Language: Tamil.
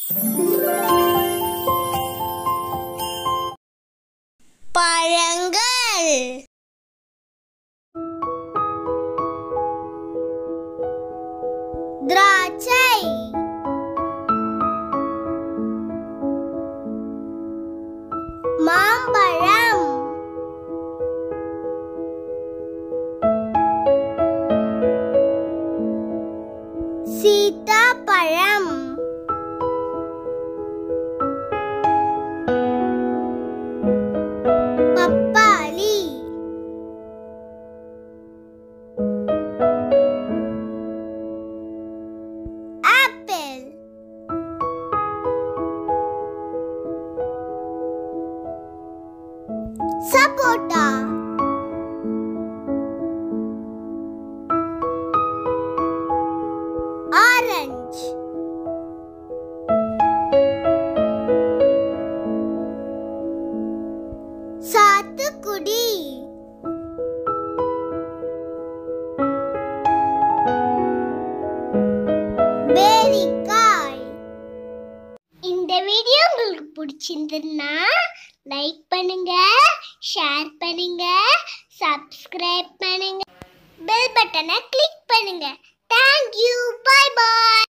பழங்கள் திராட்சை மாம்பழம் சீதாப்பழம் பப்பாளி ஆப்பிள் சப்போட்டா ஆரஞ்சு சாத்துக்குடி பேரிக்காய் இந்த வீடியோ உங்களுக்கு பிடிச்சிருந்ததுன்னா லைக் பண்ணுங்க ஷேர் பண்ணுங்க சப்ஸ்கிரைப் பண்ணுங்க பெல் பட்டனை கிளிக் பண்ணுங்க தேங்க்யூ பை பாய்